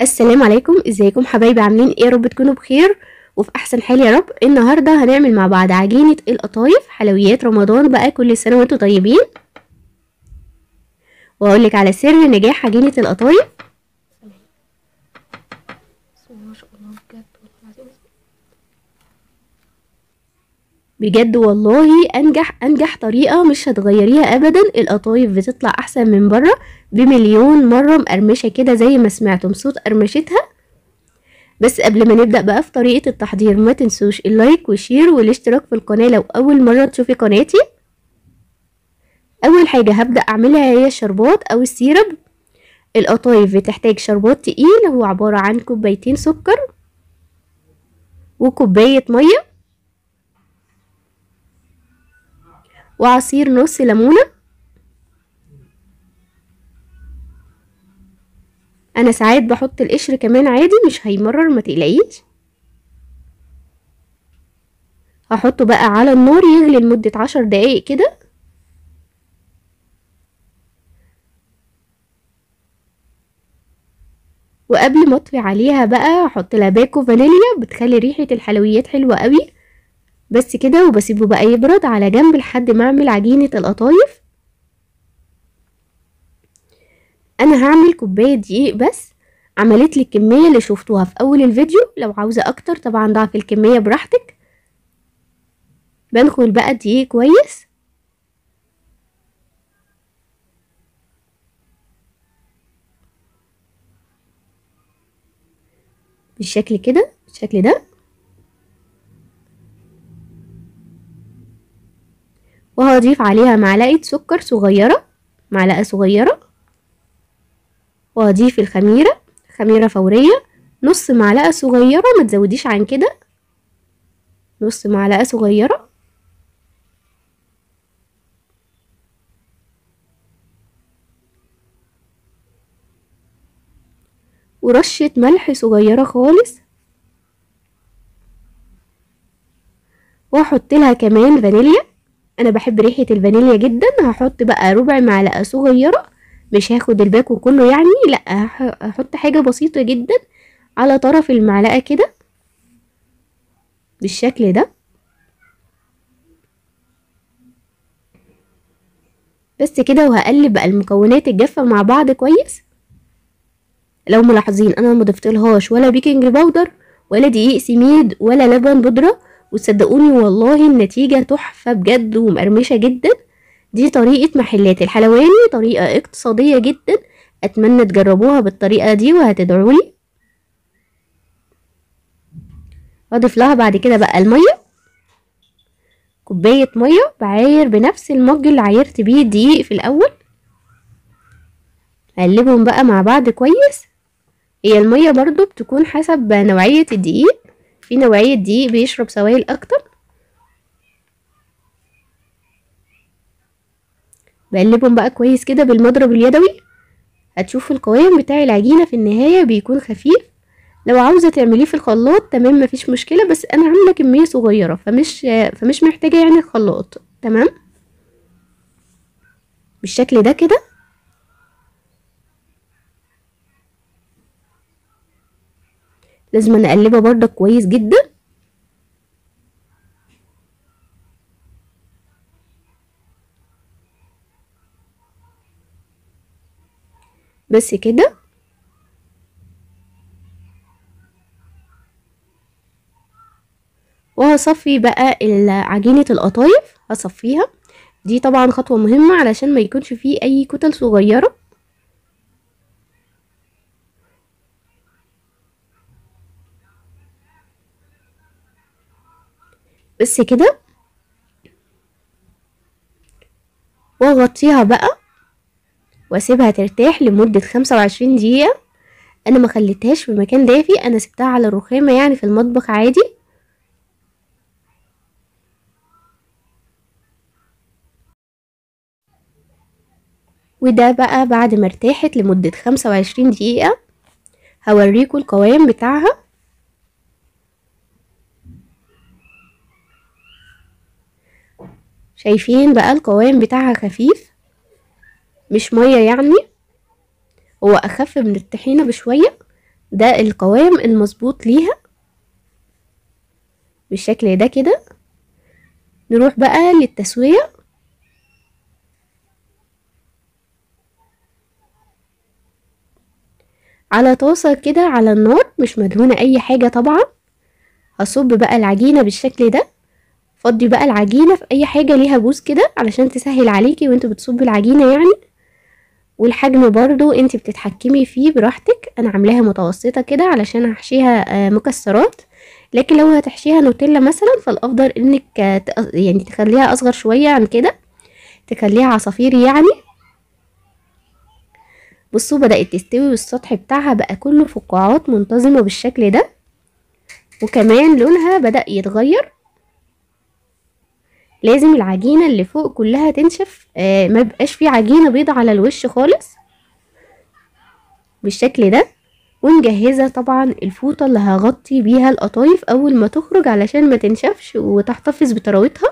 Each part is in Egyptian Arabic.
السلام عليكم ازيكم حبايبي عاملين ايه يا رب تكونوا بخير وفي احسن حال يا رب النهارده هنعمل مع بعض عجينه القطايف حلويات رمضان بقى كل سنه وانتم طيبين واقول لك على سر نجاح عجينه القطايف ما شاء الله بجد والله العظيم بجد والله انجح انجح طريقه مش هتغيريها ابدا القطايف بتطلع احسن من بره بمليون مره مقرمشه كده زي ما سمعتم صوت قرمشتها بس قبل ما نبدا بقى في طريقه التحضير ما تنسوش اللايك والشير والاشتراك في القناه لو اول مره تشوفي قناتي اول حاجه هبدا اعملها هي الشربات او السيرب القطايف بتحتاج شربات تقيل هو عباره عن كوبايتين سكر وكوبايه ميه وعصير نص ليمونة انا ساعات بحط القشر كمان عادي مش هيمرر ما تقلقيش هحطه بقى على النار يغلي لمدة عشر دقايق كده وقبل ما اطفي عليها بقى احط لها باكو فانيليا بتخلي ريحة الحلويات حلوة قوي بس كده وبسيبه بقى يبرد على جنب لحد ما اعمل عجينة القطايف انا هعمل كوباية دقيق بس عملت لي الكمية اللي شفتوها في اول الفيديو لو عاوزة اكتر طبعا ضعف الكمية براحتك بنخل بقى الدقيق كويس بالشكل كده بالشكل ده وهضيف عليها معلقة سكر صغيرة معلقة صغيرة وهضيف الخميرة خميرة فورية نص معلقة صغيرة ما تزوديش عن كده نص معلقة صغيرة ورشة ملح صغيرة خالص واحط لها كمان فانيليا انا بحب ريحة الفانيليا جدا هحط بقى ربع معلقة صغيرة مش هاخد الباكو كله يعني لا هحط حاجة بسيطة جدا على طرف المعلقة كده بالشكل ده بس كده وهقلب بقى المكونات الجافة مع بعض كويس لو ملاحظين انا ما ضفتلهاش ولا بيكنج باودر ولا دقيق سميد ولا لبن بودره وتصدقوني والله النتيجة تحفة بجد ومقرمشة جدا دي طريقة محلات الحلواني طريقة اقتصادية جدا اتمنى تجربوها بالطريقة دي وهتدعولي اضيف لها بعد كده بقى المية كوباية مية بعاير بنفس المج اللي عايرت بيه الدقيق في الاول اقلبهم بقى مع بعض كويس هي المية برضو بتكون حسب نوعية الدقيق في نوعية دقيق بيشرب سوائل أكتر بقلبهم بقى كويس كده بالمضرب اليدوي هتشوفوا القوام بتاع العجينة في النهاية بيكون خفيف لو عاوزة تعمليه في الخلاط تمام مفيش مشكلة بس أنا عاملة كمية صغيرة فمش فمش محتاجة يعني الخلاط تمام بالشكل ده كده لازم نقلبها برضك كويس جدا بس كده وهصفي بقى عجينة القطايف هصفيها دي طبعا خطوة مهمة علشان ما يكونش فيه اي كتل صغيرة بس كده واغطيها بقى واسيبها ترتاح لمدة خمسة وعشرين دقيقة انا ما خليتهاش في مكان دافي انا سبتها على الرخامة يعني في المطبخ عادي وده بقى بعد ما ارتاحت لمدة خمسة وعشرين دقيقة هوريكم القوام بتاعها شايفين بقى القوام بتاعها خفيف مش مية يعني هو اخف من الطحينة بشوية ده القوام المظبوط ليها بالشكل ده كده نروح بقى للتسوية على طاسة كده على النار مش مدهونة أي حاجة طبعا هصب بقى العجينة بالشكل ده فضي بقى العجينة في أي حاجة ليها بوز كده علشان تسهل عليكي وانت بتصبي العجينة يعني والحجم برضو انت بتتحكمي فيه براحتك انا عاملاها متوسطة كده علشان هحشيها مكسرات لكن لو هتحشيها نوتيلا مثلا فالافضل انك يعني تخليها اصغر شوية عن كده تخليها عصافير يعني بصوا بدأت تستوي والسطح بتاعها بقى كله فقاعات منتظمة بالشكل ده وكمان لونها بدأ يتغير لازم العجينة اللي فوق كلها تنشف آه ما بقاش في عجينة بيضة على الوش خالص بالشكل ده ونجهزة طبعا الفوطة اللي هغطي بيها القطايف اول ما تخرج علشان ما تنشفش وتحتفظ بطراوتها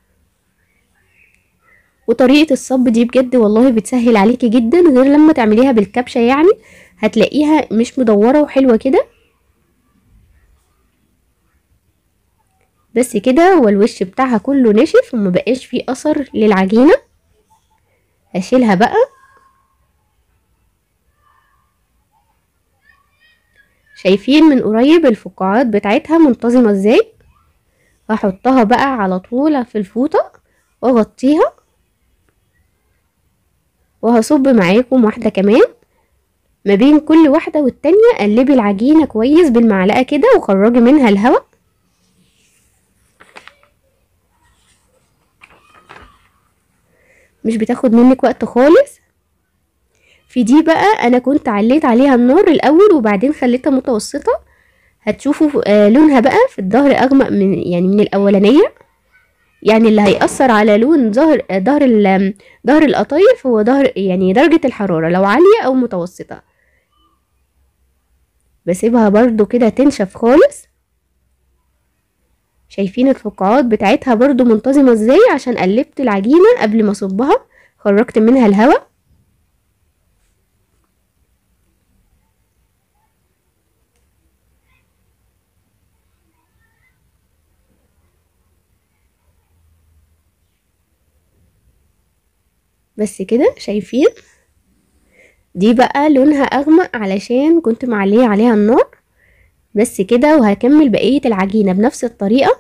وطريقة الصب دي بجد والله بتسهل عليكي جدا غير لما تعمليها بالكبشة يعني هتلاقيها مش مدورة وحلوة كده بس كده والوش بتاعها كله نشف ومبقاش فيه اثر للعجينة هشيلها بقى شايفين من قريب الفقاعات بتاعتها منتظمة ازاي هحطها بقى على طول في الفوطة واغطيها وهصب معاكم واحدة كمان ما بين كل واحدة والتانية قلبي العجينة كويس بالمعلقة كده وخرجي منها الهواء مش بتاخد منك وقت خالص في دي بقى انا كنت عليت عليها النار الاول وبعدين خليتها متوسطة هتشوفوا آه لونها بقى في الظهر اغمق من يعني من الاولانية يعني اللي هيأثر على لون ظهر ظهر ظهر القطايف هو ظهر يعني درجة الحرارة لو عالية او متوسطة بسيبها برضو كده تنشف خالص شايفين الفقاعات بتاعتها برضو منتظمة ازاي عشان قلبت العجينة قبل ما اصبها خرجت منها الهواء بس كده شايفين دي بقى لونها اغمق علشان كنت معليه عليها النار بس كده وهكمل بقية العجينة بنفس الطريقة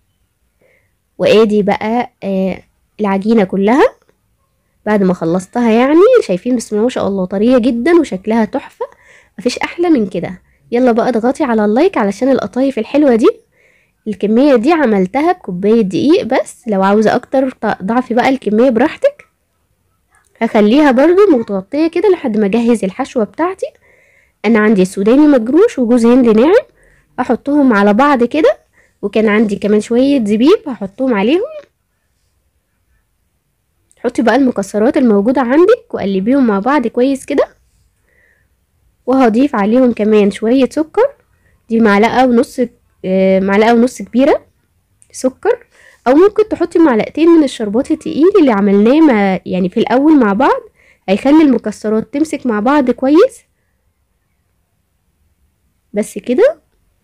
وادي بقى آه العجينة كلها بعد ما خلصتها يعني شايفين بسم الله ما شاء الله طرية جدا وشكلها تحفة مفيش احلى من كده يلا بقى اضغطي على اللايك علشان القطايف الحلوة دي الكمية دي عملتها بكوباية دقيق بس لو عاوزة اكتر ضعفي بقى الكمية براحتك هخليها برضو متغطية كده لحد ما اجهز الحشوة بتاعتي انا عندي سوداني مجروش وجوز هند ناعم احطهم على بعض كده وكان عندي كمان شوية زبيب هحطهم عليهم حطي بقى المكسرات الموجودة عندك وقلبيهم مع بعض كويس كده وهضيف عليهم كمان شوية سكر دي معلقة ونص آه معلقة ونص كبيرة سكر او ممكن تحطي معلقتين من الشربات التقيل اللي عملناه ما يعني في الاول مع بعض هيخلي المكسرات تمسك مع بعض كويس بس كده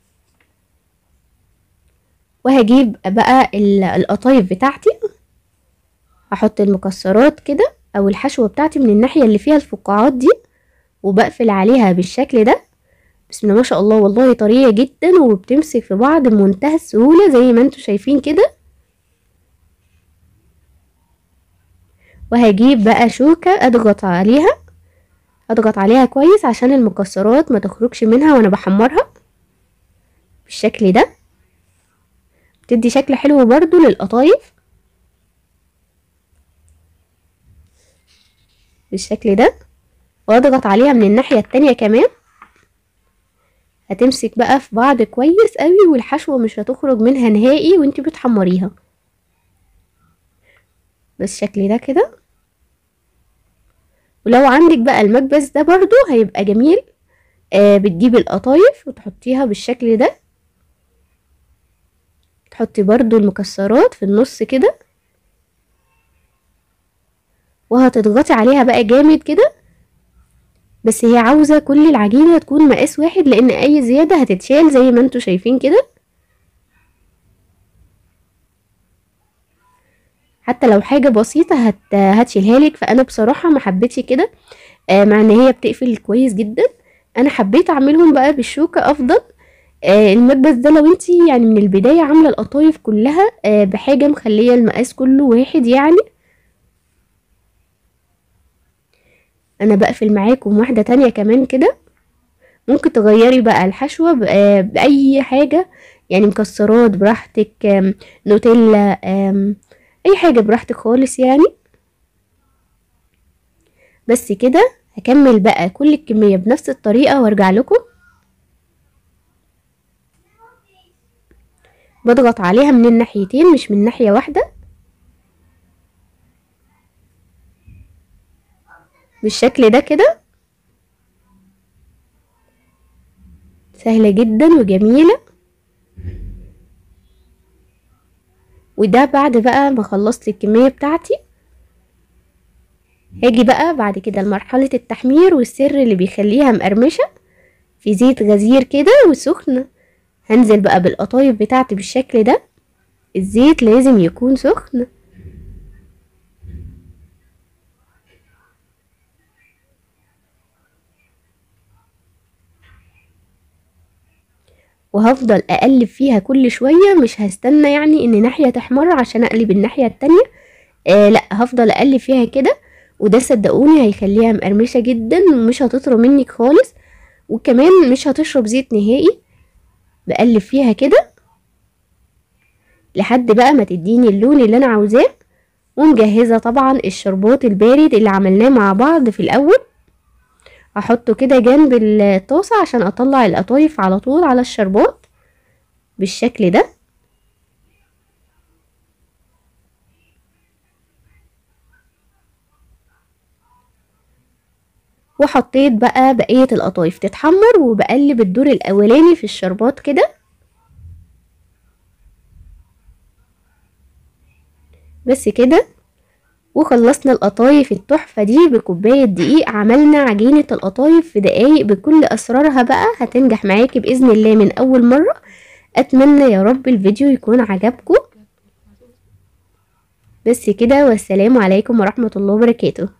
وهجيب بقى القطايف بتاعتي هحط المكسرات كده او الحشوة بتاعتي من الناحية اللي فيها الفقاعات دي وبقفل عليها بالشكل ده بسم الله ما شاء الله والله طرية جدا وبتمسك في بعض بمنتهى السهولة زي ما انتوا شايفين كده وهجيب بقى شوكة اضغط عليها اضغط عليها كويس عشان المكسرات ما تخرجش منها وانا بحمرها بالشكل ده بتدي شكل حلو برضو للقطايف بالشكل ده واضغط عليها من الناحية التانية كمان هتمسك بقى في بعض كويس قوي والحشوة مش هتخرج منها نهائي وانتي بتحمريها بالشكل ده كده ولو عندك بقى المكبس ده برضو هيبقى جميل آه بتجيبي القطايف وتحطيها بالشكل ده تحطي برضو المكسرات في النص كده وهتضغطي عليها بقى جامد كده بس هي عاوزة كل العجينة تكون مقاس واحد لان اي زيادة هتتشال زي ما انتوا شايفين كده حتى لو حاجة بسيطة هت... هتشيلها لك فانا بصراحة ما حبيتش كده آه مع ان هي بتقفل كويس جدا انا حبيت اعملهم بقى بالشوكة افضل آه المكبس ده لو انتي يعني من البداية عاملة القطايف كلها آه بحاجة مخلية المقاس كله واحد يعني انا بقفل معاكم واحدة تانية كمان كده ممكن تغيري بقى الحشوة ب- آه، بأي حاجة يعني مكسرات براحتك آم، نوتيلا آم، اي حاجة براحتك خالص يعني بس كده هكمل بقى كل الكمية بنفس الطريقة وارجع لكم بضغط عليها من الناحيتين مش من ناحية واحدة بالشكل ده كده سهلة جدا وجميلة وده بعد بقى ما خلصت الكمية بتاعتي هاجي بقى بعد كده لمرحلة التحمير والسر اللي بيخليها مقرمشة في زيت غزير كده وسخن هنزل بقى بالقطايف بتاعتي بالشكل ده الزيت لازم يكون سخن وهفضل اقلب فيها كل شوية مش هستنى يعني ان ناحية تحمر عشان اقلب الناحية التانية آه لا هفضل اقلب فيها كده وده صدقوني هيخليها مقرمشة جدا ومش هتطرى منك خالص وكمان مش هتشرب زيت نهائي بقلب فيها كده لحد بقى ما تديني اللون اللي انا عاوزاه ومجهزة طبعا الشربات البارد اللي عملناه مع بعض في الاول هحطه كده جنب الطاسة عشان اطلع القطايف على طول على الشربات بالشكل ده وحطيت بقى بقية القطايف تتحمر وبقلب الدور الاولاني في الشربات كده بس كده وخلصنا القطايف التحفة دي بكوباية دقيق عملنا عجينة القطايف في دقايق بكل أسرارها بقى هتنجح معاكي بإذن الله من أول مرة أتمنى يا رب الفيديو يكون عجبكم بس كده والسلام عليكم ورحمة الله وبركاته